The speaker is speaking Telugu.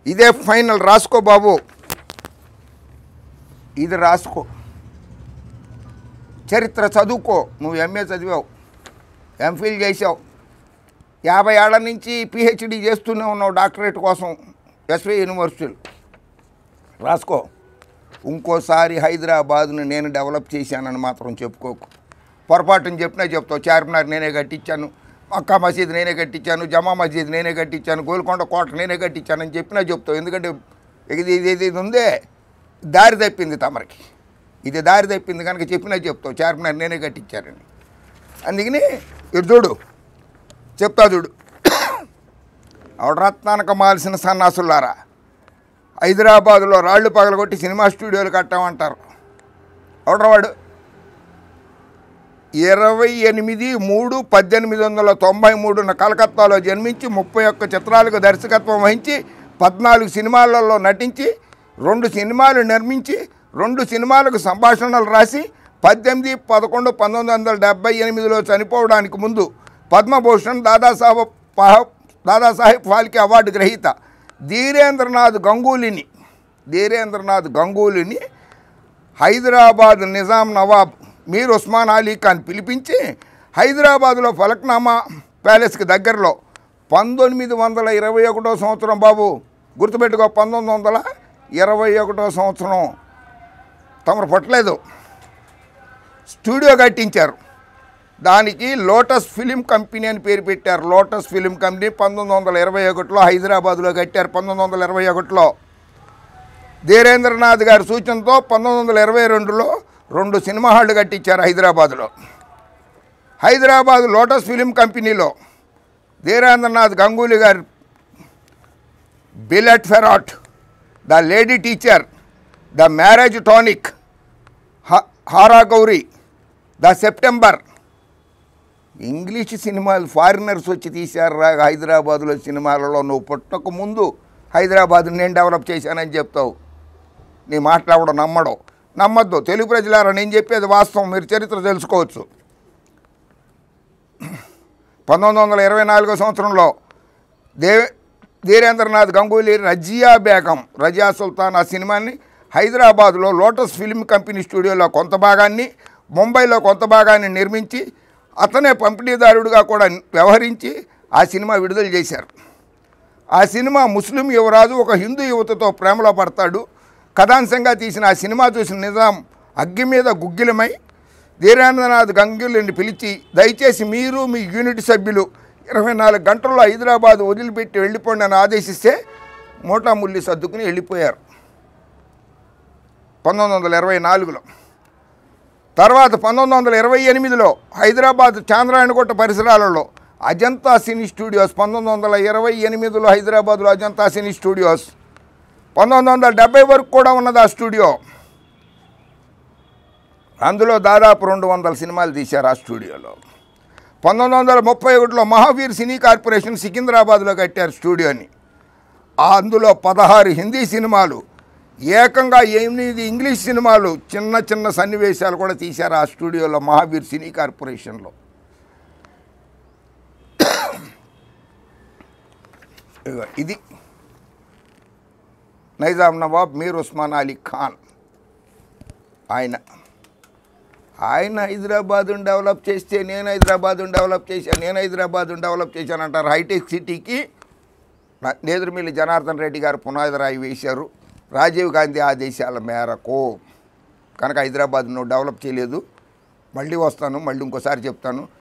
ఇదే ఫైనల్ రాసుకో బాబు ఇది రాసుకో చరిత్ర చదువుకో నువ్వు ఎంఏ చదివావు ఎంఫిల్ చేసావు యాభై ఏళ్ల నుంచి పిహెచ్డి చేస్తూనే ఉన్నావు డాక్టరేట్ కోసం ఎస్వి యూనివర్సిటీలో రాసుకో ఇంకోసారి హైదరాబాద్ను నేను డెవలప్ చేశానని మాత్రం చెప్పుకోకు పొరపాటుని చెప్పినా చెప్తావు చార్మినార్ నేనే కట్టించాను మక్కా మసీద్ నేనే కట్టించాను జమా మసీద్ నేనే కట్టించాను గోల్కొండ కోట నేనే కట్టించానని చెప్పినా చెప్తావు ఎందుకంటే ఇది ఇది ఇది ఇది ఉందే దారి తప్పింది తమరికి ఇది దారి తప్పింది కనుక చెప్పినా చెప్తావు చార్మినార్ నేనే కట్టించానని అందుకని ఇటు చూడు చెప్తా చూడు అవడరత్నానికి మాల్సిన సన్నాసులారా హైదరాబాదులో రాళ్ళు పగలగొట్టి సినిమా స్టూడియోలు కట్టామంటారు ఎవడవాడు ఇరవై ఎనిమిది మూడు పద్దెనిమిది వందల తొంభై మూడున కలకత్తాలో జన్మించి ముప్పై ఒక్క చిత్రాలకు దర్శకత్వం వహించి పద్నాలుగు సినిమాలలో నటించి రెండు సినిమాలు నిర్మించి రెండు సినిమాలకు సంభాషణలు రాసి పద్దెనిమిది పదకొండు పంతొమ్మిది వందల డెబ్బై ఎనిమిదిలో చనిపోవడానికి ముందు పద్మభూషణ్ దాదాసాహెబ్ పహ- దాదాసాహెబ్ ఫాల్కే అవార్డు గ్రహీత ధీరేంద్రనాథ్ గంగూలీని ధీరేంద్రనాథ్ గంగూలీని హైదరాబాద్ నిజాం నవాబ్ మీర్ ఉస్మాన్ అలీ ఖాన్ పిలిపించి హైదరాబాదులో ఫలక్నామా ప్యాలెస్కి దగ్గరలో పంతొమ్మిది వందల ఇరవై ఒకటో సంవత్సరం బాబు గుర్తుపెట్టుకో పంతొమ్మిది వందల ఇరవై ఒకటో సంవత్సరం తమరు పట్టలేదు స్టూడియో కట్టించారు దానికి లోటస్ ఫిలిం కంపెనీ అని పేరు పెట్టారు లోటస్ ఫిలిం కంపెనీ పంతొమ్మిది వందల ఇరవై ఒకటిలో హైదరాబాద్లో కట్టారు పంతొమ్మిది వందల ఇరవై ఒకటిలో ధీరేంద్రనాథ్ గారి సూచనతో పంతొమ్మిది వందల ఇరవై రెండులో రెండు సినిమా హాళ్ళు కట్టించారు హైదరాబాదులో హైదరాబాద్ లోటస్ ఫిలిం కంపెనీలో ధీరేంద్రనాథ్ గంగూలీ గారు Bilet Pherat the lady teacher the marriage tonic Hara Gauri the September English సినిమాలు ఫారినర్స్ వచ్చి తీశారు రా హైదరాబాద్లో సినిమాలలో నువ్వు పుట్టక ముందు హైదరాబాద్ నేను డెవలప్ చేశానని చెప్తావు నీ మాట్లాడడం నమ్మడం నమ్మద్దు తెలుగు ప్రజలారా నేను చెప్పేది వాస్తవం మీరు చరిత్ర తెలుసుకోవచ్చు పంతొమ్మిది వందల ఇరవై నాలుగో సంవత్సరంలో దే ధీరేంద్రనాథ్ గంగూలీ రజియా బేగం రజియా సుల్తాన్ ఆ సినిమాని హైదరాబాద్లో లోటస్ ఫిల్మ్ కంపెనీ స్టూడియోలో కొంత భాగాన్ని ముంబైలో కొంత భాగాన్ని నిర్మించి అతనే పంపిణీదారుడిగా కూడా వ్యవహరించి ఆ సినిమా విడుదల చేశారు ఆ సినిమా ముస్లిం యువరాజు ఒక హిందూ యువతతో ప్రేమలో పడతాడు కథాంశంగా తీసిన ఆ సినిమా చూసిన నిజాం అగ్గి మీద గుగ్గిలమై ధీరేంద్రనాథ్ గంగులిని పిలిచి దయచేసి మీరు మీ యూనిట్ సభ్యులు ఇరవై నాలుగు గంటల్లో హైదరాబాద్ వదిలిపెట్టి వెళ్ళిపోండి అని ఆదేశిస్తే మూటాముల్లి సర్దుకుని వెళ్ళిపోయారు పంతొమ్మిది వందల ఇరవై నాలుగులో తర్వాత పంతొమ్మిది వందల ఇరవై ఎనిమిదిలో హైదరాబాద్ చాంద్రాయణగుట్ట పరిసరాలలో అజంతా సినీ స్టూడియోస్ పంతొమ్మిది వందల ఇరవై ఎనిమిదిలో హైదరాబాద్లో అజంతా సినీ స్టూడియోస్ పంతొమ్మిది వందల డెబ్బై వరకు కూడా ఉన్నది ఆ స్టూడియో అందులో దాదాపు రెండు వందల సినిమాలు తీశారు ఆ స్టూడియోలో పంతొమ్మిది వందల ముప్పై ఒకటిలో మహావీర్ సినీ కార్పొరేషన్ సికింద్రాబాద్లో కట్టారు స్టూడియోని ఆ అందులో పదహారు హిందీ సినిమాలు ఏకంగా ఎనిమిది ఇంగ్లీష్ సినిమాలు చిన్న చిన్న సన్నివేశాలు కూడా తీశారు ఆ స్టూడియోలో మహావీర్ సినీ కార్పొరేషన్లో ఇదిగో ఇది నైజాం నవాబ్ మీర్ ఉస్మాన్ అలీ ఖాన్ ఆయన ఆయన హైదరాబాద్ని డెవలప్ చేస్తే నేను హైదరాబాద్ని డెవలప్ చేశాను నేను హైదరాబాద్ని డెవలప్ చేశాను అంటారు హైటెక్ సిటీకి నా- నేదురుమిల్లి జనార్దన్ రెడ్డి గారు పునాది రాయి వేశారు రాజీవ్ గాంధీ ఆదేశాల మేరకు కనుక హైదరాబాద్ నువ్వు డెవలప్ చేయలేదు మళ్ళీ వస్తాను మళ్ళీ ఇంకోసారి చెప్తాను